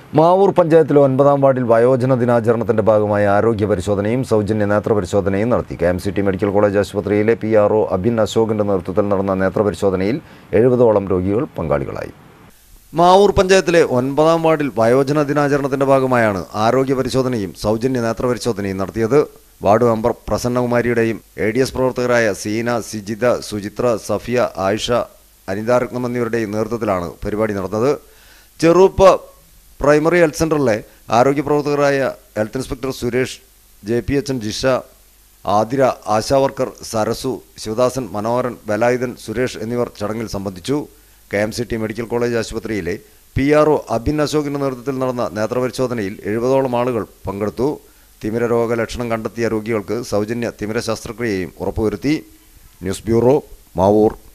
മാവൂർ പഞ്ചായത്തിലെ ഒൻപതാം വാർഡിൽ വയോജന ദിനാചരണത്തിന്റെ ഭാഗമായി ആരോഗ്യ പരിശോധനയും സൗജന്യ നേത്ര പരിശോധനയും നടത്തി K M C T medical college ആശുപത്രിയിലെ പി ആർ ഒ അബിൻ അശോകിന്റെ നേതൃത്വത്തിൽ നടന്ന നേത്ര പരിശോധനയിൽ എഴുപതോളം രോഗികൾ പങ്കാളികളായി മാവൂർ പഞ്ചായത്തിലെ ഒൻപതാം വാർഡിൽ വയോജന ദിനാചരണത്തിന്റെ ഭാഗമായാണ് ആരോഗ്യ പരിശോധനയും സൗജന്യ നേത്ര പരിശോധനയും നടത്തിയത് വാർഡ് മെമ്പർ പ്രസന്നകുമാരിയുടെയും എ ഡി എസ് പ്രവർത്തകരായ സീന സിജിത സുചിത്ര സഫിയ ആയിഷ അനിതാരത്നം എന്നിവരുടെയും നേതൃത്വത്തിലാണ് പരിപാടി നടന്നത് ചെറുപ്പ പ്രൈമറി ഹെൽത്ത് സെൻ്ററിലെ ആരോഗ്യ പ്രവർത്തകരായ health inspector Suresh J P H N Jisha Athira Asha worker Sarasu Sivadasan Manoharan Velayudhan Suresh എന്നിവർ ചടങ്ങിൽ സംബന്ധിച്ചു K M C T medical college ആശുപത്രിയിലെ പി ആർ ഒ അബിൻ അശോകിന്റെ നേതൃത്വത്തിൽ നടന്ന നേത്രപരിശോധനയിൽ എഴുപതോളം ആളുകൾ പങ്കെടുത്തു തിമിര രോഗ ലക്ഷണം കണ്ടെത്തിയ രോഗികൾക്ക് സൗജന്യ തിമിര ശസ്ത്രക്രിയയും ഉറപ്പുവരുത്തി ന്യൂസ് ബ്യൂറോ മാവൂർ